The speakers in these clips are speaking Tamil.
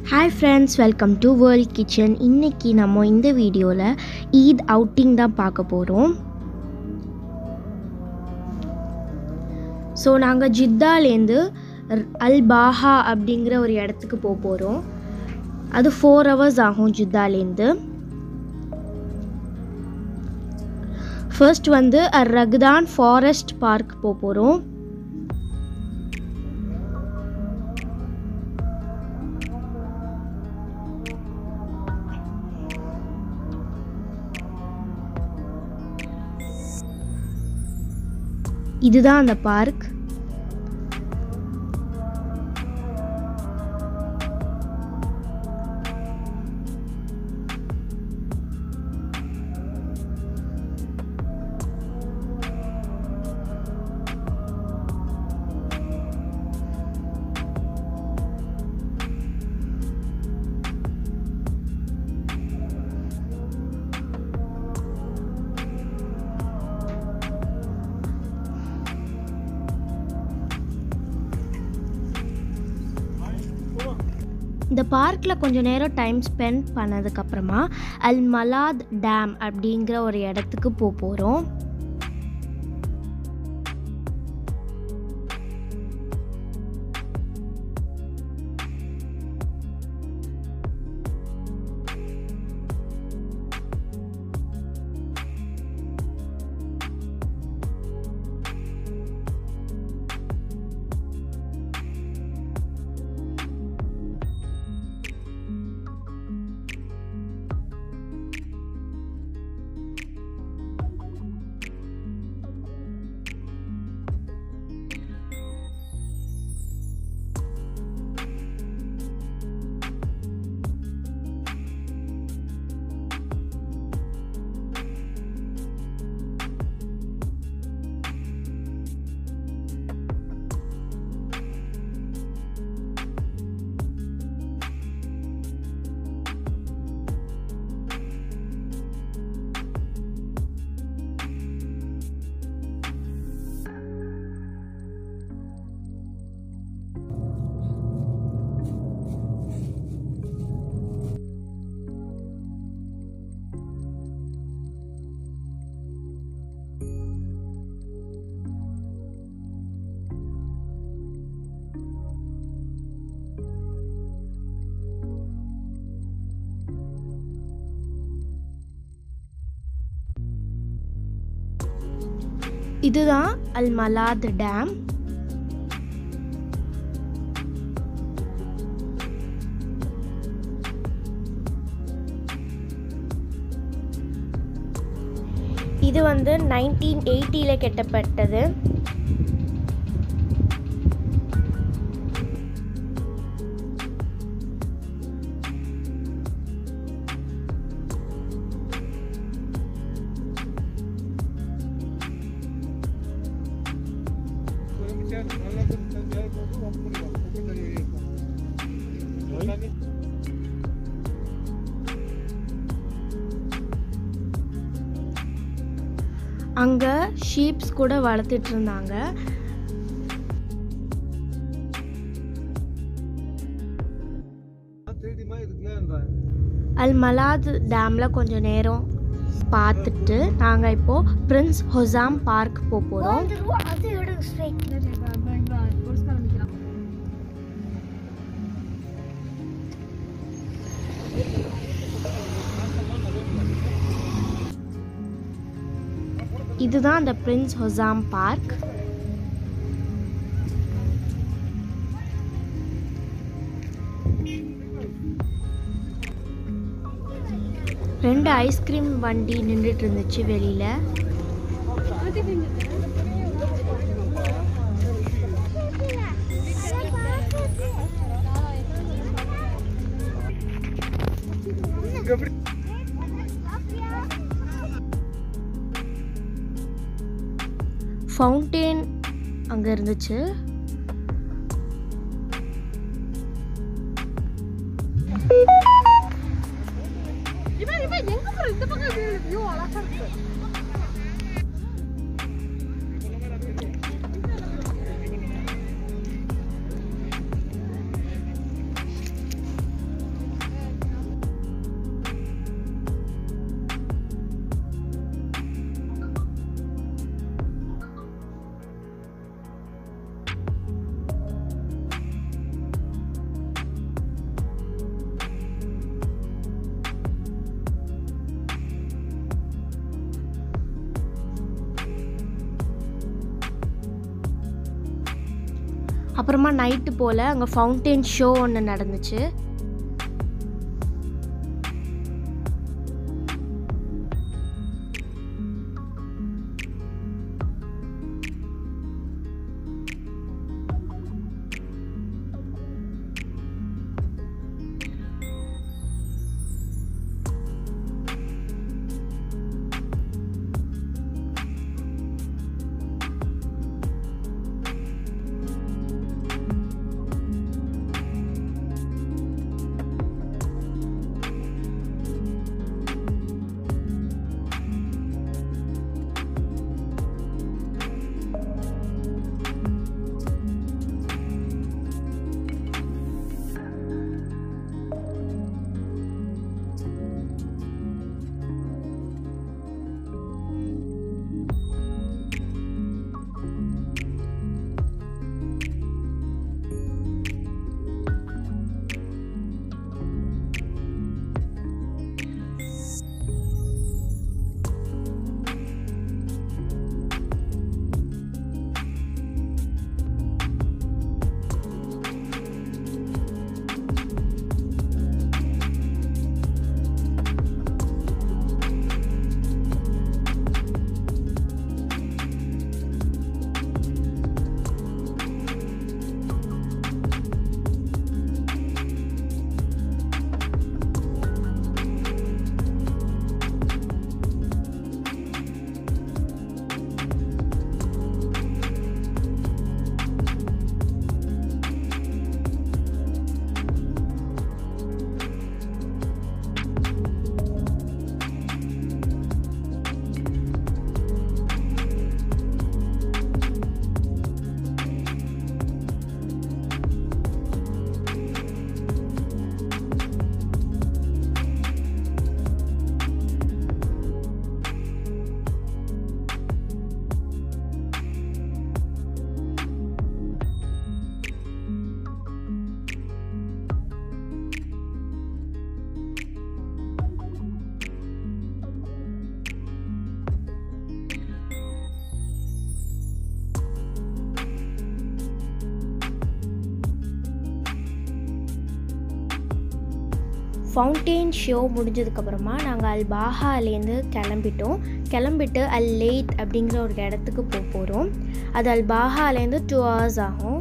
hi friends welcome to world kitchen இன்றைக்கி நம்ம இந்த வீடியோவில் ஈத் அவுட்டிங் தான் பார்க்க போகிறோம் ஸோ நாங்கள் ஜித்தாலேருந்து அல் பாஹா அப்படிங்கிற ஒரு இடத்துக்கு போக போகிறோம் அது ஃபோர் ஹவர்ஸ் ஆகும் ஜித்தாலேருந்து ஃபர்ஸ்ட் வந்து அர் ரகுதான் ஃபாரஸ்ட் பார்க் போக போகிறோம் இதுதான் அந்த பார்க் இந்த பார்க்கில் கொஞ்சம் நேரம் டைம் ஸ்பெண்ட் பண்ணதுக்கப்புறமா அல் மலாத் டேம் அப்படிங்கிற ஒரு இடத்துக்கு போக போகிறோம் இதுதான் அல் மலாத் டேம் இது வந்து நைன்டீன் எயிட்டியில் கட்டப்பட்டது அங்கே ஷீப்ஸ் கூட வளர்த்துட்டு இருந்தாங்க அல் மலாத் டேமில் கொஞ்சம் நேரம் பார்த்துட்டு நாங்கள் இப்போது பிரின்ஸ் ஹொசாம் பார்க் போக போகிறோம் இதுதான் அந்த பிரின்ஸ் ஹொசாம் பார்க் ரெண்டு ஐஸ்கிரீம் வண்டி நின்றுட்டு இருந்துச்சு வெளியில ஃபவுண்டெயின் அங்கே இருந்துச்சு அப்புறமா நைட்டு போல் அங்கே ஃபவுண்டெயின் ஷோ ஒன்று நடந்துச்சு ஃபவுண்டெயின் ஷோ முடிஞ்சதுக்கப்புறமா நாங்கள் அல் பாஹாலேருந்து கிளம்பிட்டோம் கிளம்பிட்டு அல் லேத் அப்படிங்கிற ஒரு இடத்துக்கு போக போகிறோம் அது அல் பாஹாலேருந்து டூ ஹவர்ஸ் ஆகும்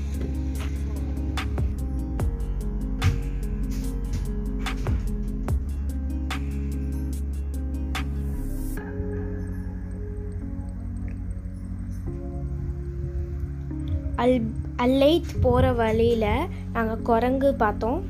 அல் அல்லைத் போகிற வழியில் நாங்கள் குரங்கு பார்த்தோம்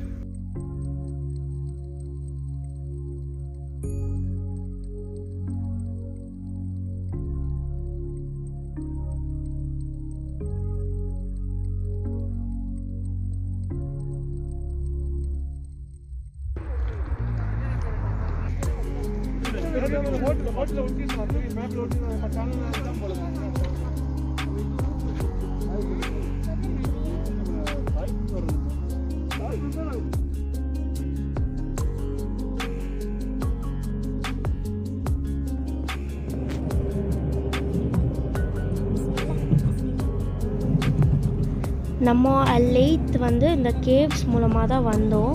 நம்ம லேத் வந்து இந்த கேவ்ஸ் மூலமாக தான் வந்தோம்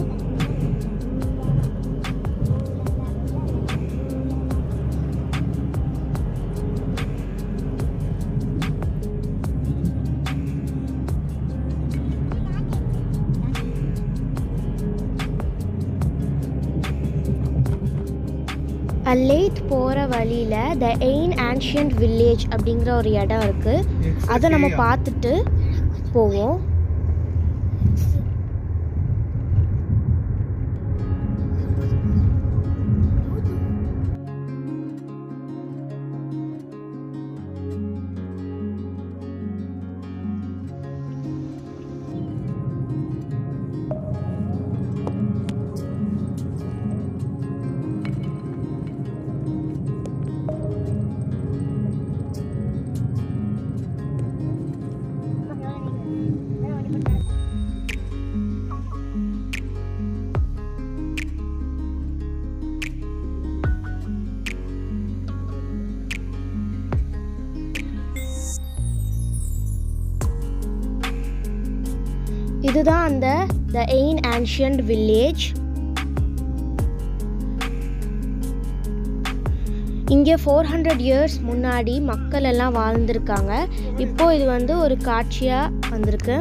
லேத் போகிற வழியில் த எயின் ஆன்ஷியன்ட் வில்லேஜ் அப்படிங்கிற ஒரு இடம் இருக்குது அதை நம்ம பார்த்துட்டு போவோம் இதுதான் அந்த த எயின் ஆன்ஷியன்ட் வில்லேஜ் இங்கே ஃபோர் ஹண்ட்ரட் இயர்ஸ் முன்னாடி மக்கள் எல்லாம் வாழ்ந்திருக்காங்க இப்போ இது வந்து ஒரு காட்சியாக வந்திருக்கு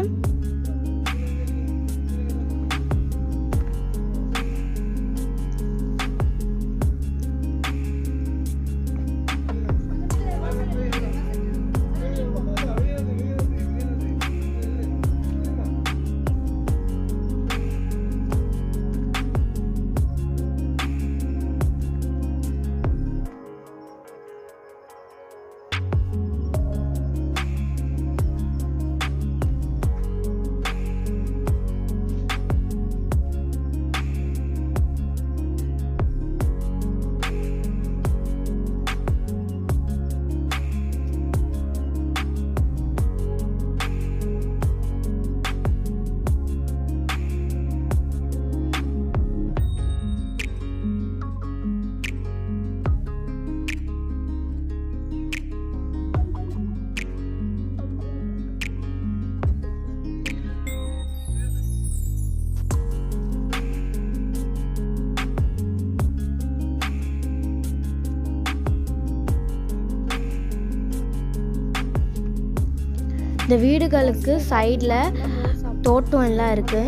இந்த வீடுகளுக்கு சைடில் தோட்டம் எல்லாம் இருக்குது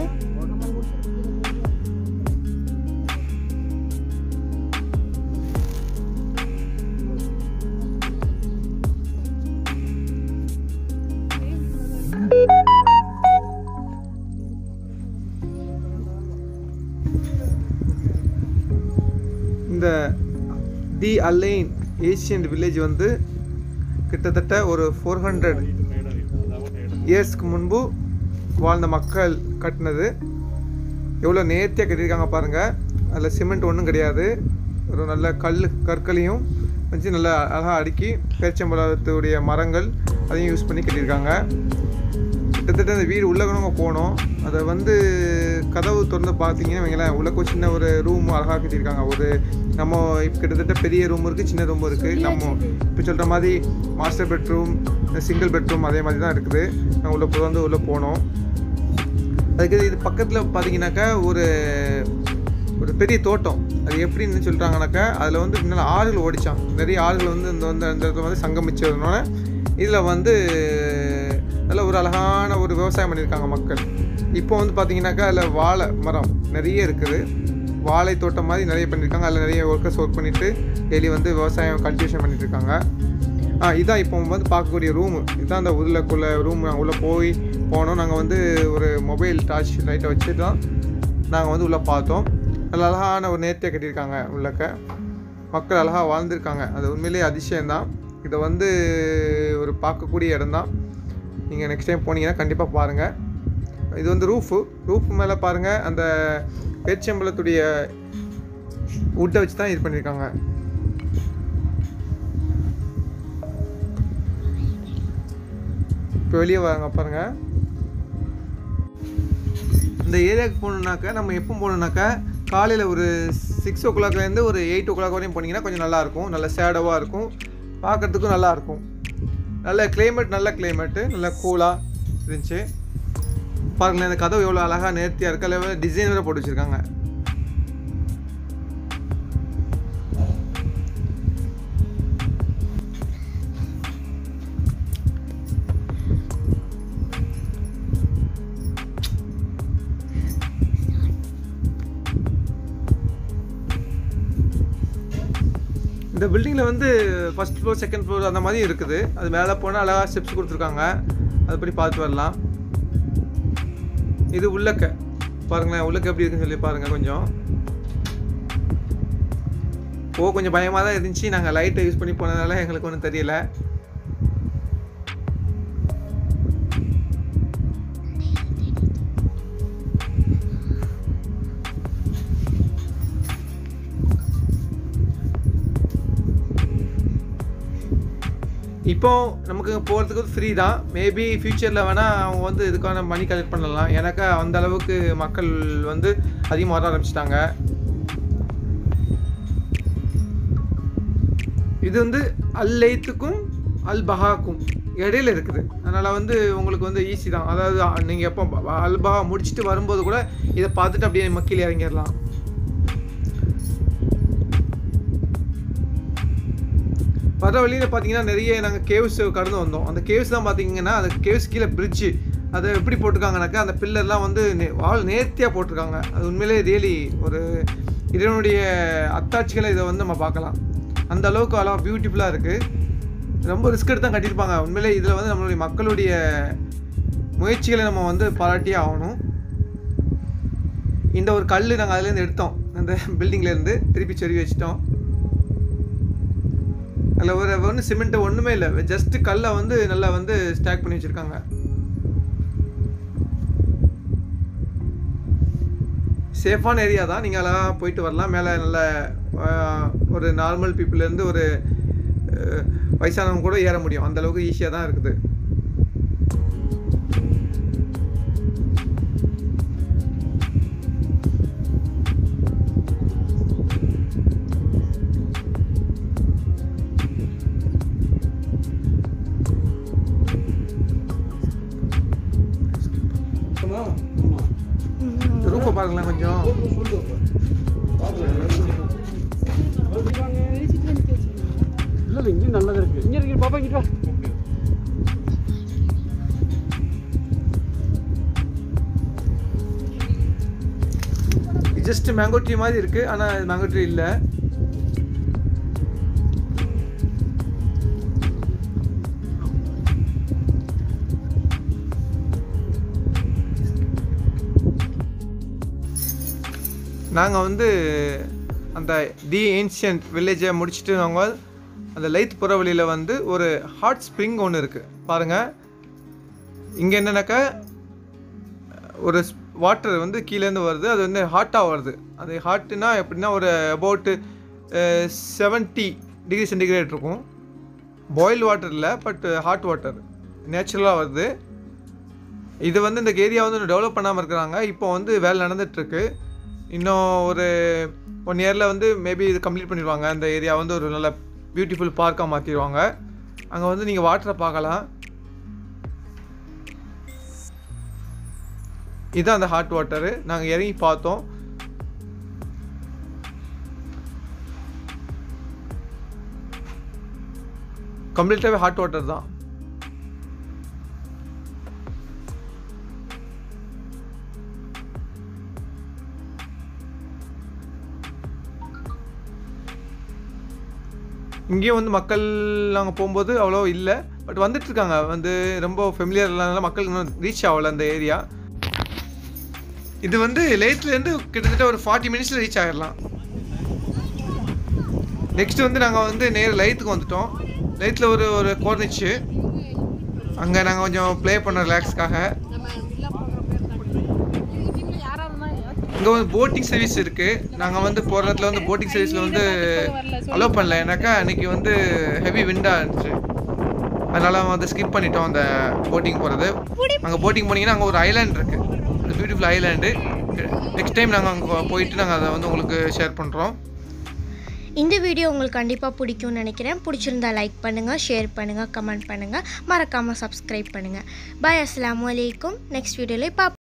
இந்த தி அலைன் ஏஷியன் வில்லேஜ் வந்து கிட்டத்தட்ட ஒரு ஃபோர் ஹண்ட்ரட் இயர்ஸ்க்கு முன்பு வாழ்ந்த மக்கள் கட்டினது எவ்வளோ நேர்த்தியாக கட்டியிருக்காங்க பாருங்கள் அதில் சிமெண்ட் ஒன்றும் கிடையாது ஒரு நல்ல கல் கற்களையும் வச்சு நல்லா அழகாக அடுக்கி பேச்சம்பழத்துடைய மரங்கள் அதையும் யூஸ் பண்ணி கட்டியிருக்காங்க கிட்டத்தட்ட அந்த வீடு உள்ளே கூட நம்ம போனோம் அதை வந்து கதவு திறந்து பார்த்தீங்கன்னா வைங்களேன் உள்ளே ஒரு சின்ன ஒரு ரூம் அழகாக கட்டியிருக்காங்க ஒரு நம்ம இப்போ கிட்டத்தட்ட பெரிய ரூம் இருக்குது சின்ன ரூம் இருக்குது நம்ம இப்போ சொல்கிற மாதிரி மாஸ்டர் பெட்ரூம் சிங்கிள் பெட்ரூம் அதே மாதிரி தான் இருக்குது நாங்கள் உள்ளே வந்து உள்ளே போனோம் அதுக்கு இது பக்கத்தில் பார்த்தீங்கன்னாக்கா ஒரு ஒரு பெரிய தோட்டம் அது எப்படின்னு சொல்லிட்டாங்கனாக்கா அதில் வந்து முன்னால் ஆறுகள் ஓடிச்சான் நிறைய ஆறுகள் வந்து இந்த வந்து அந்த இடத்துல வந்து சங்கமிச்சதுனால இதில் வந்து நல்ல ஒரு அழகான ஒரு விவசாயம் பண்ணியிருக்காங்க மக்கள் இப்போ வந்து பார்த்தீங்கன்னாக்கா அதில் வாழை மரம் நிறைய இருக்குது வாழை தோட்டம் மாதிரி நிறைய பண்ணியிருக்காங்க அதில் நிறைய ஒர்க்கர்ஸ் ஒர்க் பண்ணிவிட்டு டெய்லி வந்து விவசாயம் கல்டிவேஷன் பண்ணிட்டு இருக்காங்க ஆ இதான் இப்போ வந்து பார்க்கக்கூடிய ரூமு இதுதான் அந்த உள்ளக்குள்ள ரூம் நாங்கள் உள்ளே போய் போனோம் நாங்கள் வந்து ஒரு மொபைல் டார்ச் லைட்டை வச்சு தான் நாங்கள் வந்து உள்ளே பார்த்தோம் நல்ல அழகான ஒரு நேர்த்தியாக கட்டியிருக்காங்க உள்ளக்க மக்கள் அழகாக வாழ்ந்திருக்காங்க அது உண்மையிலேயே அதிசயம்தான் இதை வந்து ஒரு பார்க்கக்கூடிய இடம்தான் நீங்கள் நெக்ஸ்ட் டைம் போனீங்கன்னா கண்டிப்பாக பாருங்கள் இது வந்து ரூஃபு ரூஃப் மேலே பாருங்கள் அந்த பேச்சம்பளத்துடைய உட்டை வச்சு தான் இது பண்ணியிருக்காங்க இப்போ வெளியே வாங்க பாருங்க இந்த ஏரியாவுக்கு போகணுன்னாக்கா நம்ம எப்போ போகணுன்னாக்கா காலையில் ஒரு சிக்ஸ் ஓ கிளாக்லேருந்து ஒரு எயிட் ஓ கிளாக் வரையும் போனீங்கன்னா கொஞ்சம் நல்லாயிருக்கும் நல்ல சேடவாக இருக்கும் பார்க்குறதுக்கும் நல்லாயிருக்கும் நல்ல கிளைமேட் நல்ல கிளைமேட்டு நல்ல கூலாக இருந்துச்சு பாருங்களேன் இந்த கதவு எவ்வளோ அழகாக நேர்த்தியாக இருக்கு அதில் டிசைன் வேறு போட்டு வச்சுருக்காங்க இந்த பில்டிங்கில் வந்து ஃபர்ஸ்ட் ஃப்ளோர் செகண்ட் ஃப்ளோர் அந்த மாதிரி இருக்குது அது மேலே போனால் அழகாக ஸ்டெப்ஸ் கொடுத்துருக்காங்க அதுபடி பார்த்து வரலாம் இது உள்ளக்க பாருங்களேன் உள்ளக்க எப்படி இருக்குன்னு சொல்லி பாருங்கள் கொஞ்சம் ஓ கொஞ்சம் பயமாக தான் இருந்துச்சு நாங்கள் லைட்டை யூஸ் பண்ணி போனதால எங்களுக்கு ஒன்றும் தெரியல இப்போ நமக்கு போகிறதுக்கு ஃப்ரீ தான் மேபி ஃப்யூச்சரில் வேணால் அவங்க வந்து இதுக்கான மணி கலெக்ட் பண்ணலாம் எனக்கு அந்த அளவுக்கு மக்கள் வந்து அதிகமாக வர ஆரம்பிச்சிட்டாங்க இது வந்து அல் லைத்துக்கும் அல் பஹாக்கும் இடையில இருக்குது அதனால் வந்து உங்களுக்கு வந்து ஈஸி தான் அதாவது நீங்கள் எப்போ அல்பா முடிச்சுட்டு வரும்போது கூட இதை பார்த்துட்டு அப்படியே மக்கள் இறங்கிடலாம் வர வழியில் பார்த்தீங்கன்னா நிறைய நாங்கள் கேவ்ஸ் கடந்து வந்தோம் அந்த கேவ்ஸ் தான் பார்த்தீங்கன்னா அந்த கேவ்ஸ் கீழே பிரிட்ஜு அதை எப்படி போட்டிருக்காங்கனாக்கா அந்த பில்லர்லாம் வந்து நே- வால் நேர்த்தியாக போட்டிருக்காங்க அது உண்மையிலே ரியலி ஒரு இதனுடைய அத்தாட்சிகளை இதை வந்து நம்ம பார்க்கலாம் அந்த அளவுக்கு அழகாக பியூட்டிஃபுல்லாக இருக்குது ரொம்ப ரிஸ்க் எடுத்து தான் கட்டியிருப்பாங்க உண்மையிலே இதில் வந்து நம்மளுடைய மக்களுடைய முயற்சிகளை நம்ம வந்து பாராட்டியே ஆகணும் இந்த ஒரு கல் நாங்கள் அதுலேருந்து எடுத்தோம் அந்த பில்டிங்லேருந்து திருப்பி சொருவி வச்சிட்டோம் அதில் ஒரு ஒன்றும் சிமெண்ட் ஒன்றுமே இல்லை ஜஸ்ட் கல்லை வந்து நல்லா வந்து ஸ்டாக் பண்ணி வச்சுருக்காங்க சேஃபான ஏரியா தான் நீங்கள் அழகாக போயிட்டு வரலாம் மேலே நல்ல ஆஹ், ஒரு நார்மல் பீப்புளேருந்து ஒரு அஹ், வயசானவங்க கூட ஏற முடியும் அந்த அளவுக்கு ஈஸியாக தான் இருக்குது ரூப்பை பாருங்களேன் கொஞ்சம் இல்லை இல்லை இங்கேயும் நல்லது இருக்கு இங்கே இருக்கு பாப்பா இங்கிட்டு வா ஜஸ்ட் மேங்கோ ட்ரீ மாதிரி இருக்குது ஆனால் மேங்கோ ட்ரீ இல்லை நாங்கள் வந்து அந்த தி ஏன்ஷியன்ட் வில்லேஜை முடிச்சுட்டு நாங்கள் அந்த லைத் புற வழியில் வந்து ஒரு ஹாட் ஸ்ப்ரிங் ஒன்று இருக்குது பாருங்கள் இங்கே என்னன்னாக்கா ஒரு வாட்டர் வந்து கீழேருந்து வருது அது வந்து ஹாட்டாக வருது அது ஹாட்டுனா எப்படின்னா ஒரு அபவுட்டு செவன்ட்டி டிகிரி சென்டிகிரேட் இருக்கும் பாயில் வாட்டர் இல்லை பட் ஹாட் வாட்டர் நேச்சுரலாக வருது இது வந்து இந்த ஏரியா வந்து டெவலப் பண்ணாமல் இருக்கிறாங்க இப்போ வந்து வேலை நடந்துகிட்ருக்கு இன்னும் ஒரு ஒன் இயரில் வந்து மேபி இது கம்ப்ளீட் பண்ணிடுவாங்க அந்த ஏரியா வந்து ஒரு நல்ல பியூட்டிஃபுல் பார்க்காக மாற்றிடுவாங்க அங்கே வந்து நீங்கள் வாட்டரை பார்க்கலாம் இதுதான் அந்த ஹாட் வாட்டரு நாங்கள் இறங்கி பார்த்தோம் கம்ப்ளீட்டாகவே ஹாட் வாட்டர் தான் இங்கேயும் வந்து மக்கள் நாங்கள் போகும்போது அவ்வளோ இல்லை பட் வந்துட்டு இருக்காங்க வந்து ரொம்ப ஃபெமிலியர் இல்லாதனால மக்கள் இன்னும் ரீச் ஆகல அந்த ஏரியா இது வந்து லேத்லேருந்து கிட்டத்தட்ட ஒரு ஃபார்ட்டி மினிட்ஸில் ரீச் ஆகிடலாம் நெக்ஸ்ட் வந்து நாங்கள் வந்து நேர் லைத்துக்கு வந்துட்டோம் லைத்தில் ஒரு ஒரு கோர்னிச்சு அங்கே நாங்கள் கொஞ்சம் ப்ளே பண்ணோம் ரிலாக்ஸ்க்காக இங்கே வந்து போட்டிங் சர்வீஸ் இருக்குது நாங்கள் வந்து போகிற இடத்துல வந்து போட்டிங் சர்வீஸில் வந்து அலோவ் பண்ணல ஏன்னாக்கா அன்றைக்கி வந்து ஹெவி விண்டாக இருந்துச்சு அதனால் வந்து ஸ்கிப் பண்ணிட்டோம் அந்த போட்டிங் போகிறது அங்கே போட்டிங் போனீங்கன்னா அங்கே ஒரு ஐலாண்ட் இருக்குது அந்த பியூட்டிஃபுல் ஐலாண்டு நெக்ஸ்ட் டைம் நாங்கள் அங்கே போயிட்டு நாங்கள் அதை வந்து உங்களுக்கு ஷேர் பண்ணுறோம் இந்த வீடியோ உங்களுக்கு கண்டிப்பாக பிடிக்கும்னு நினைக்கிறேன் பிடிச்சிருந்தா லைக் பண்ணுங்கள் ஷேர் பண்ணுங்கள் கமெண்ட் பண்ணுங்கள் மறக்காமல் சப்ஸ்கிரைப் பண்ணுங்கள் பாய் அஸ்ஸலாமு அலைக்கும் நெக்ஸ்ட் வீடியோவில் பார்ப்போம்